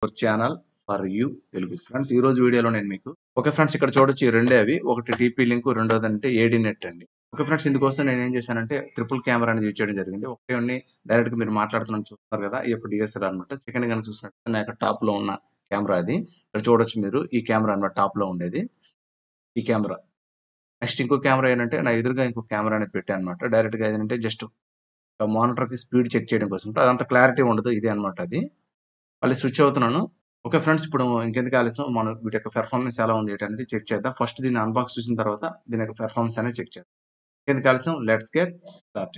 Hour channel for you Telugu friends ఈ రోజు వీడియోలో నేను మీకు ఓకే ఫ్రెండ్స్ ఇక్కడ చూడొచ్చు ఈ రెండే అవి ఒకటి టీపీ లింక్ రెండోది అంటే ఏడీ నెట్ అండి ఓకే ఫ్రెండ్స్ ఇందుకోసం నేను ఏం చేశానంటే ట్రిపుల్ కెమెరా అనేది యూజ్ చేయడం జరిగింది ఒకటే ఉండి డైరెక్ట్ గా మీరు మాట్లాడుతున్నాను చూస్తున్నారు కదా ఈ యొక్క డిఎస్ఎల్ అనమాట సెకండ్ కనుక చూసినట్టు నా యొక్క టాప్ లో ఉన్న కెమెరా అది ఇక్కడ చూడొచ్చు మీరు ఈ కెమెరా అనమాట టాప్ లో ఉండేది ఈ కెమెరా నెక్స్ట్ ఇంకో కెమెరా ఏంటంటే నా ఎదురుగా ఇంకో కెమెరా అనేది పెట్టాను అనమాట డైరెక్ట్ గా ఏంటంటే జస్ట్ మానిటర్ కి స్పీడ్ చెక్ చేయడం కోసం అదంత క్లారిటీ ఉండదు ఇదే అనమాట అది మళ్ళీ స్విచ్ అవుతున్నాను ఓకే ఫ్రెండ్స్ ఇప్పుడు ఇంకెందుకు ఆలస్యం మనం వీటి యొక్క పెర్ఫార్మెన్స్ ఎలా ఉంది ఏంటి అనేది చెక్ చేద్దాం ఫస్ట్ దీన్ని అన్బాక్స్ చూసిన తర్వాత దీని యొక్క పెర్ఫార్మెన్స్ అనేది చెక్ చేద్దాం ఇంకెందుకు ఆలస్యం let's get start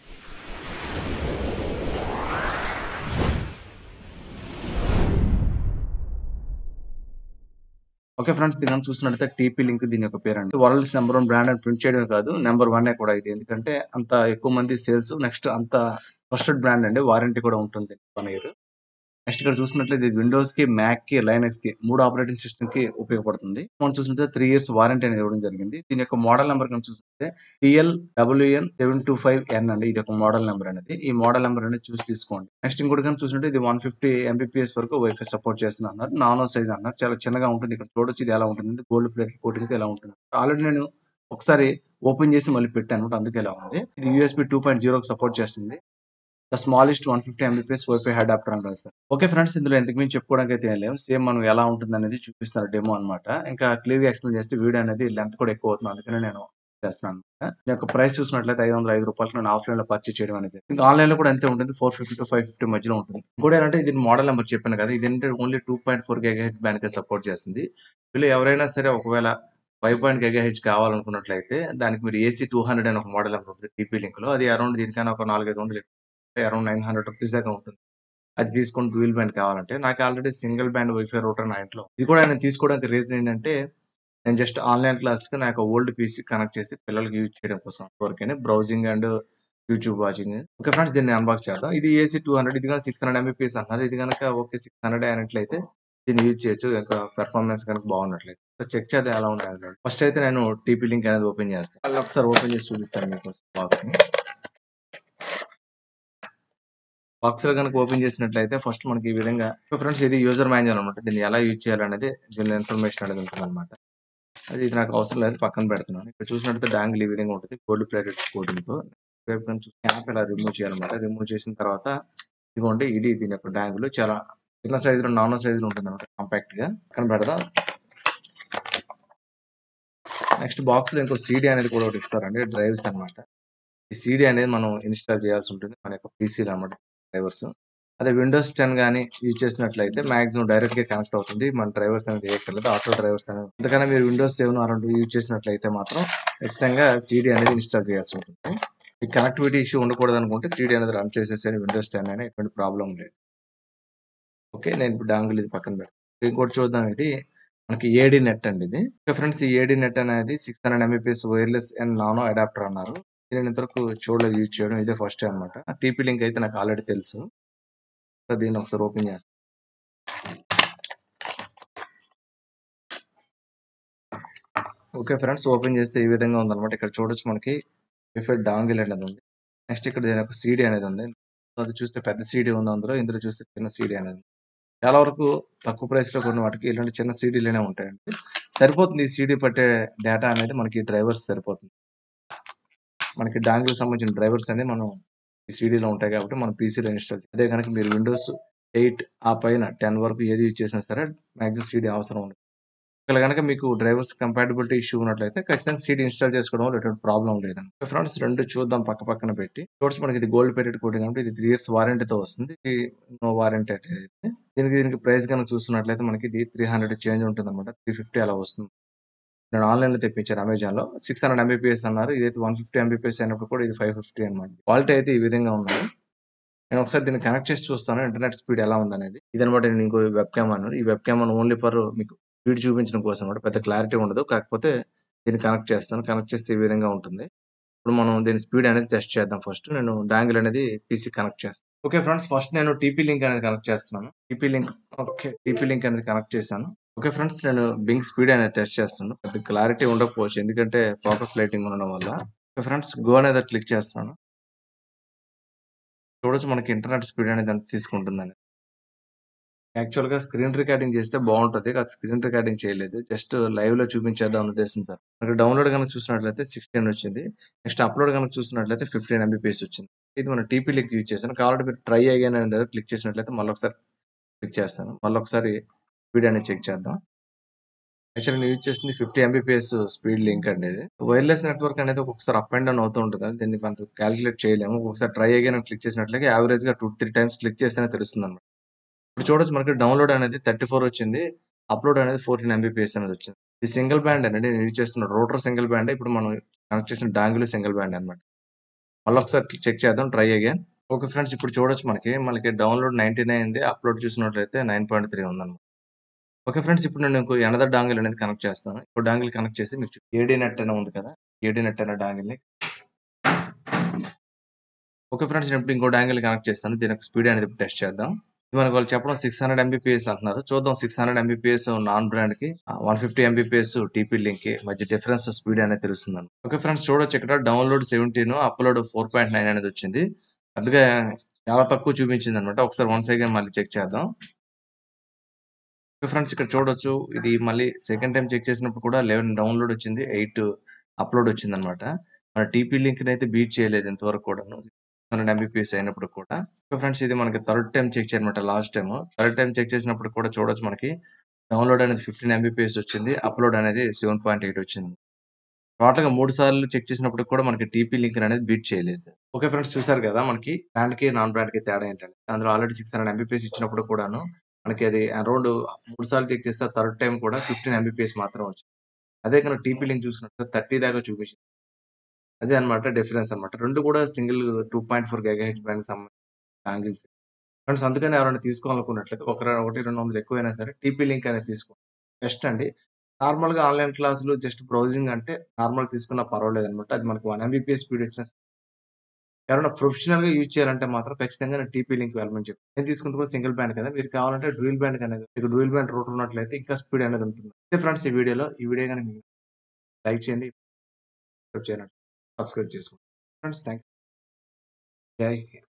okay friends దీని చూసినట్లయితే టీపీ లింక్ దీని యొక్క పేరు అండి వరల్డ్స్ నెంబర్ వన్ బ్రాండ్ అని ప్రింట్ చేయడమే కాదు నెంబర్ వన్ కూడా ఇది ఎందుకంటే అంత ఎక్కువ మంది సేల్స్ నెక్స్ట్ అంత ట్రస్టెడ్ బ్రాండ్ అండి వారంటీ కూడా ఉంటుంది వన్ ఇయర్ నెక్స్ట్ ఇక్కడ చూసినట్లయితే ఇది విండోస్ కి మ్యాక్ కి లైనక్స్ కి మూడు ఆపరేటింగ్ సిస్టమ్ కి ఉపయోగపడుతుంది మనం చూసినట్లయితే త్రీ ఇయర్స్ వారంటీ అనేది ఇవ్వడం జరిగింది దీని యొక్క మోడల్ నెంబర్ కనుక చూసినట్లయితే TL WN seven two five N అండి ఇది ఒక మోడల్ నెంబర్ అనేది ఈ మోడల్ నెంబర్ అనేది చూసి తీసుకోండి నెక్స్ట్ ఇంకోటి కనుక చూసినట్టు ఇది వన్ ఫిఫ్టీ ఎంబీపీఎస్ వరకు వైఫై సపోర్ట్ చేస్తుంది అన్నారు నానో సైజ్ అన్నారు చాలా చిన్నగా ఉంటుంది ఇక్కడ చూడొచ్చు ఇది ఎలా ఉంటుంది గోల్డ్ ప్లేట్ కోటింగ్ ఎలా ఉంటుంది ఆల్రెడీ నేను ఒకసారి ఓపెన్ చేసి మళ్ళీ పెట్టాను అనమాట అందుకే ఎలా ఉంది ఇది యూఎస్బి టూ పాయింట్ జీరోకి సపోర్ట్ చేస్తుంది the smallest one fifty Mbps WiFi adapter అని రాస్తారు ఓకే ఫ్రెండ్స్ ఇందులో ఎంతకు మించి చెప్పుకోవడానికి అయితే ఏం లేవు సేమ్ మనం ఎలా ఉంటుంది అనేది చూపిస్తారు డెమో అనమాట ఇంకా క్లియర్ గా ఎక్స్ప్లెయిన్ చేస్తే వీడియో అనేది లెంత్ కూడా ఎక్కువ అవుతుంది అందుకనే నేను చేస్తున్నాను అనమాట దీని యొక్క ప్రైస్ చూసినట్లయితే ఐదు వందల ఐదు రూపాయలు నేను ఆఫ్లైన్ లో పర్చేస్ చేయడం అనేది ఇంకా ఆన్లైన్ లో కూడా అంతే ఉంటుంది four fifty to five fifty మధ్యలో ఉంటుంది ఇంకోటి ఏంటంటే ఇది మోడల్ నెంబర్ చెప్పాను కదా ఇది ఏంటంటే only two point four giga H band కి సపోర్ట్ చేస్తుంది వీళ్ళు ఎవరైనా సరే ఒకవేళ ఫైవ్ పాయింట్ గెగా హెచ్ కావాలనుకున్నట్లయితే దానికి మీరు ఏసీ టూ హండ్రెడ్ అని ఒక మోడల్ నెంబర్ ఉంటుంది టీపీ లింక్ లో అది అరౌండ్ దీనికైనా ఒక నాలుగైదు వందలు అరౌండ్ నైన్ హండ్రెడ్ రూపీస్ దాకా ఉంటుంది అది తీసుకొని డ్యూయల్ బ్యాండ్ కావాలంటే నాకు already single band WiFi router నా ఇంట్లో ఇది కూడా నేను తీసుకోవడానికి రీజన్ ఏంటంటే నేను జస్ట్ ఆన్లైన్ క్లాస్ కి నాకు ఓల్డ్ పీసీ కనెక్ట్ చేసి పిల్లలకి యూజ్ చేయడం కోసం వరకే browsing and YouTube watching okay friends దీన్ని అన్బాక్స్ చేద్దాం ఇది ఏసీ టూ హండ్రెడ్ ఇది కనుక సిక్స్ హండ్రెడ్ ఎంబీపీఎస్ అంటున్నారు ఇది కనుక ఓకే సిక్స్ హండ్రెడ్ అయినట్లయితే దీన్ని యూజ్ చేయొచ్చు ఇంకా పెర్ఫార్మెన్స్ కనుక బాగున్నట్లయితే చెక్ చేద్దాం ఎలా ఉన్నాయి ఫస్ట్ అయితే నేను టీపీ లింక్ అనేది ఓపెన్ చేస్తాను మళ్ళీ ఒకసారి ఓపెన్ చేసి చూపిస్తాను మీకు బాక్స్ బాక్స్ లో కనుక ఓపెన్ చేసినట్లయితే ఫస్ట్ మనకి ఈ విధంగా ఫ్రెండ్స్ ఇది యూజర్ మాన్యువల్ అనమాట దీన్ని ఎలా యూజ్ చేయాలనేది దీనిలో ఇన్ఫర్మేషన్ అనేది ఉంటుంది అనమాట అది ఇది నాకు అవసరం లేదు పక్కన పెడుతున్నాను ఇక్కడ చూసినట్లయితే డాంగిల్ ఈ విధంగా ఉంటుంది గోల్డ్ ప్లేటెడ్ కోటింగ్ తో యాప్ ఇలా రిమూవ్ చేయాలన్నమాట రిమూవ్ చేసిన తర్వాత ఇదిగోండి ఇది దీని యొక్క డాంగిల్ చాలా చిన్న సైజులో నానో సైజులో ఉంటుంది అనమాట కాంపాక్ట్ గా పక్కన పెడదాం నెక్స్ట్ బాక్స్ లో ఇంకో సీడీ అనేది కూడా ఒకటి ఇస్తారండి డ్రైవ్స్ అనమాట ఈ సీడీ అనేది మనం ఇన్స్టాల్ చేయాల్సి ఉంటుంది మన యొక్క పీసీలో అనమాట డ్రైవర్స్ అదే విండోస్ టెన్ కానీ యూజ్ చేసినట్లయితే మాక్సిమం డైరెక్ట్ గా కనెక్ట్ అవుతుంది మన డ్రైవర్స్ అనేది వేయక్కర్లేదు ఆటో డ్రైవర్స్ అనేది అందుకని మీరు విండోస్ సెవెన్ అరౌండ్ యూజ్ చేసినట్లయితే మాత్రం ఖచ్చితంగా సీడీ అనేది ఇన్స్టాల్ చేయాల్సి ఉంటుంది ఈ కనెక్టివిటీ ఇష్యూ ఉండకూడదు అనుకుంటే సీడీ అనేది రన్ చేసేసి విండోస్ టెన్ అయినా ఎటువంటి ప్రాబ్లం లేదు ఓకే నేను ఇప్పుడు డాంగుల్ ఇది పక్కన పెడతాను ఇంకోటి చూద్దాం ఇది మనకి ఏడీ నెట్ అండి ఇది ఫ్రెండ్స్ ఈ ఏడీ నెట్ అనేది six hundred Mbps wireless and nano adapter అన్నారు నేను ఇంతవరకు చూడలేదు యూజ్ చేయడం ఇదే ఫస్ట్ అనమాట టీపీ లింక్ అయితే నాకు ఆల్రెడీ తెలుసు సో దీన్ని ఒకసారి ఓపెన్ చేస్తాను ఓకే ఫ్రెండ్స్ ఓపెన్ చేస్తే ఈ విధంగా ఉందన్నమాట ఇక్కడ చూడొచ్చు మనకి వైఫై డాంగిల్ అనేది ఉంది నెక్స్ట్ ఇక్కడ దీని ఒక సీడీ అనేది ఉంది అది చూస్తే పెద్ద సీడీ ఉంది అందులో ఇందులో చూస్తే చిన్న సీడీ అనేది చాలా వరకు తక్కువ ప్రైస్ లో కొన్ని వాటికి ఇలాంటి చిన్న సీడీలోనే ఉంటాయండి సరిపోతుంది ఈ సీడీ పట్టే డేటా అనేది మనకి డ్రైవర్స్ సరిపోతుంది మనకి డాంగిల్ సంబంధించిన డ్రైవర్స్ అనేది మనం ఈ సీడీలో ఉంటాయి కాబట్టి మనం పీసీలో ఇన్స్టాల్ అదే కనుక మీరు విండోస్ ఎయిట్ ఆ పైన టెన్ వరకు ఏది యూజ్ చేసినా సరే మ్యాక్సిమం సీడీ అవసరం ఉండదు ఇక్కడ కనుక మీకు డ్రైవర్స్ కంపాటబిలిటీ ఇష్యూ ఉన్నట్లయితే ఖచ్చితంగా సీడీ ఇన్స్టాల్ చేసుకోవడం వల్ల ఎటువంటి ప్రాబ్లం లేదండి ఫ్రెండ్స్ రెండు చూద్దాం పక్క పక్కన పెట్టి చూడొచ్చు మనకి ఇది గోల్డ్ పెరిడ్ కోటింగ్ అంటే ఇది త్రీ ఇయర్స్ వారంటీతో వస్తుంది నో వారంటీ అయితే దీనికి దీనికి ప్రైస్ కనుక చూస్తున్నట్లయితే మనకి ఇది త్రీ హండ్రెడ్ చేంజ్ ఉంటుంది అనమాట త్రీ ఫిఫ్టీ అలా వస్తుంది నేను ఆన్లైన్ లో తెప్పించాను అమెజాన్ లో సిక్స్ హండ్రెడ్ ఎంబీపీఎస్ అన్నారు ఇదైతే వన్ ఫిఫ్టీ ఎంబీపీఎస్ అయినప్పుడు కూడా ఇది ఫైవ్ ఫిఫ్టీ అనమాట క్వాలిటీ అయితే ఈ విధంగా ఉంది నేను ఒకసారి దీన్ని కనెక్ట్ చేసి చూస్తాను ఇంటర్నెట్ స్పీడ్ ఎలా ఉందనేది ఇదనమాట నేను ఇంకో వెబ్ క్యామ్ అన్నాను ఈ వెబ్ క్యామ్ ఓన్లీ ఫర్ మీకు స్పీడ్ చూపించడం కోసం అనమాట పెద్ద క్లారిటీ ఉండదు కాకపోతే దీన్ని కనెక్ట్ చేస్తాను కనెక్ట్ చేస్తే ఈ విధంగా ఉంటుంది ఇప్పుడు మనం దీని స్పీడ్ అనేది టెస్ట్ చేద్దాం ఫస్ట్ నేను డాంగిల్ అనేది పీసీ కనెక్ట్ చేస్తాను ఓకే ఫ్రెండ్స్ ఫస్ట్ నేను టీపీ లింక్ అనేది కనెక్ట్ చేస్తున్నాను TP link okay TP link అనేది కనెక్ట్ చేశాను ఓకే ఫ్రెండ్స్ నేను బింగ్ స్పీడ్ అనేది టెస్ట్ చేస్తాను పెద్ద క్లారిటీ ఉండకపోవచ్చు ఎందుకంటే ఫోకస్ లైటింగ్ ఉండడం వల్ల ఓకే ఫ్రెండ్స్ గో అనేది క్లిక్ చేస్తాను చూడొచ్చు మనకి ఇంటర్నెట్ స్పీడ్ అనేది ఎంత తీసుకుంటుందని యాక్చువల్‌గా స్క్రీన్ రికార్డింగ్ చేస్తే బావుంటది. కాకపోతే స్క్రీన్ రికార్డింగ్ చేయలేదు. జస్ట్ లైవ్‌లో చూపించేద్దాం అన్న ఉద్దేశంతో. మనకి డౌన్‌లోడ్ గనుక చూసినట్లయితే 16 వచ్చింది. నెక్స్ట్ అప్‌లోడ్ గనుక చూసినట్లయితే 15 ఎంబీపీఎస్ వచ్చింది. ఇది మన టీపీ లింక్ యూజ్ చేశాను. కావాలంటే మీరు ట్రై అగైన్ అనే దగ్గర క్లిక్ చేసినట్లయితే మళ్ళొకసారి క్లిక్ చేస్తాను. మళ్ళొకసారి స్పీడ్ అనేది చెక్ చేద్దాం. యాక్చువల్‌గా నేను యూజ్ చేసింది 50 ఎంబీపీఎస్ స్పీడ్ లింక్ అండి ఇది. వైర్‌లెస్ నెట్వర్క్ అనేది ఒక్కొక్కసారి అప్ అండ్ డౌన్ అవుతూ ఉంటది. దీన్ని మనం కాలిక్యులేట్ చేయలేము. ఒక్కొక్కసారి ట్రై అగైన్ అని క్లిక్ చేసినట్లయితే యావరేజ్‌గా 2, 3 టైమ్స్ క్లిక్ చేస్తేనే తెలుస్తుందన్నమాట. ఇప్పుడు చూడొచ్చు మనకి డౌన్‌లోడ్ అనేది 34 వచ్చింది. అప్‌లోడ్ అనేది 14 ఎంబీపీఎస్ అనేది వచ్చింది. ఇది సింగిల్ బ్యాండ్ అండి. నేను యూజ్ చేస్తున్న రౌటర్ సింగిల్ బ్యాండే. ఇప్పుడు మనం కనెక్ట్ చేసిన డాంగిల్ సింగిల్ బ్యాండ్ అన్నమాట. మళ్ళొకసారి చెక్ చేద్దాం ట్రై అగైన్. ఓకే ఫ్రెండ్స్ ఇప్పుడు చూడొచ్చు మనకి. మనకి డౌన్‌లోడ్ 99 ఉంది. అప్‌లోడ్ చూసినట్లయితే 9.3 ఉందన్నమాట. ఓకే ఫ్రెండ్స్ ఇప్పుడు నేను ఇంకో అనదర్ డాంగిల్ అనేది కనెక్ట్ చేస్తాను. ఇప్పుడు డాంగిల్ కనెక్ట్ చేసి మీకు ఏడీ నెట్ అని ఉంది కదా! ఏడీ నెట్ అనే డాంగిల్‌ని ఓకే ఫ్రెండ్స్ నేను ఇప్పుడు ఇంకో డాంగిల్ కనెక్ట్ చేస్తాను. దీని యొక్క స్పీడ్ అనేది ఇప్పుడు టెస్ట్ చేద్దాం. ఇది మనకు వాళ్ళు చెప్పడం 600 ఎంబీపీఎస్ అంటున్నారు. చూద్దాం 600 ఎంబీపీఎస్ నాన్ బ్రాండ్‌కి ఆహ్, 150 ఎంబీపీఎస్ టీపీ లింక్‌కి మధ్య డిఫరెన్స్ స్పీడ్ అనేది తెలుస్తుందండి. ఓకే ఫ్రెండ్స్ చూడొచ్చు ఇక్కడ డౌన్‌లోడ్ 17 అప్‌లోడ్ 4.9 అనేది వచ్చింది. పెద్దగా చాలా తక్కువ చూపించిందన్నమాట. ఒకసారి వన్స్ అగైన్ మళ్ళీ చెక్ చేద్దాం. ఓకే ఫ్రెండ్స్ ఇక్కడ చూడొచ్చు. ఇది మళ్ళీ సెకండ్ టైమ్ చెక్ చేసినప్పుడు కూడా 11 డౌన్‌లోడ్ వచ్చింది. 8 అప్‌లోడ్ వచ్చిందన్నమాట. మన టీపీ లింక్‌ని అయితే బీట్ చేయలేదు ఇంతవరకు కూడాను. 600 ఎంబీపీఎస్ అయినప్పుడు కూడా. ఓకే ఫ్రెండ్స్ ఇది మనకి థర్డ్ టైమ్ చెక్ చేయనమాట last time. Third time check చేసినప్పుడు కూడా చూడొచ్చు మనకి డౌన్‌లోడ్ అనేది 15 ఎంబీపీఎస్ వచ్చింది. అప్‌లోడ్ అనేది 7.8 వచ్చింది. టోటల్‌గా 3 సార్లు చెక్ చేసినప్పటికి కూడా మనకి టీపీ లింక్ అనేది బీట్ చేయలేదు. ఓకే ఫ్రెండ్స్ చూసారు కదా! మనకి బ్రాండ్‌కి, నాన్ బ్రాండ్‌కి తేడా ఏంటని. అందులో ఆల్రెడీ 600 ఎంబీపీఎస్ ఇచ్చినప్పుడు కూడాను మనకి అది అరౌండ్ 3 సార్లు చెక్ చేస్తే థర్డ్ టైమ్ కూడా 15 ఎంబీపీఎస్ మాత్రమే వచ్చింది. అదే కనుక టీపీ లింక్ చూసినట్లయితే 30 దాకా చూపించింది. అదే అన్నమాట డిఫరెన్స్ అన్నమాట. 2 కూడా సింగిల్ 2.4 గీగాహెర్ట్జ్ బ్యాండ్‌కి సంబంధించిన డాంగిల్స్. ఫ్రెండ్స్ అందుకని ఎవరైనా తీసుకోవాలనుకున్నట్లయితే ఒక ర 1, 200 ఎక్కువైనా సరే టీపీ లింక్ అనేది తీసుకోండి. బెస్ట్ అండి. నార్మల్‌గా ఆన్‌లైన్ క్లాసులు జస్ట్ బ్రౌజింగ్ అంటే నార్మల్ తీసుకున్నా పర్వాలేదన్నమాట. అది మనకు 1 ఎంబీపీఎస్ స్పీడ్ వచ్చినా ఎవరైనా ప్రొఫెషనల్‌గా యూజ్ చేయాలంటే మాత్రం ఖచ్చితంగా నేను టీపీ లింక్ వెళ్ళమని చెప్తాను. నేను తీసుకుంది కూడా సింగిల్ బ్యాండ్ కదా! మీరు కావాలంటే డ్యూయల్ బ్యాండ్ అనేది మీకు డ్యూయల్ బ్యాండ్ రూటర్ ఉన్నట్లయితే ఇంకా స్పీడ్ అనేది ఉంటుంది. అంతే ఫ్రెండ్స్ ఈ వీడియోలో. ఈ వీడియో గనుక మీకు లైక్ చేయండి. సబ్స్క్రైబ్ చేయండి. సబ్స్క్రైబ్ చేసుకోండి. Friends thank you. Jai Hind.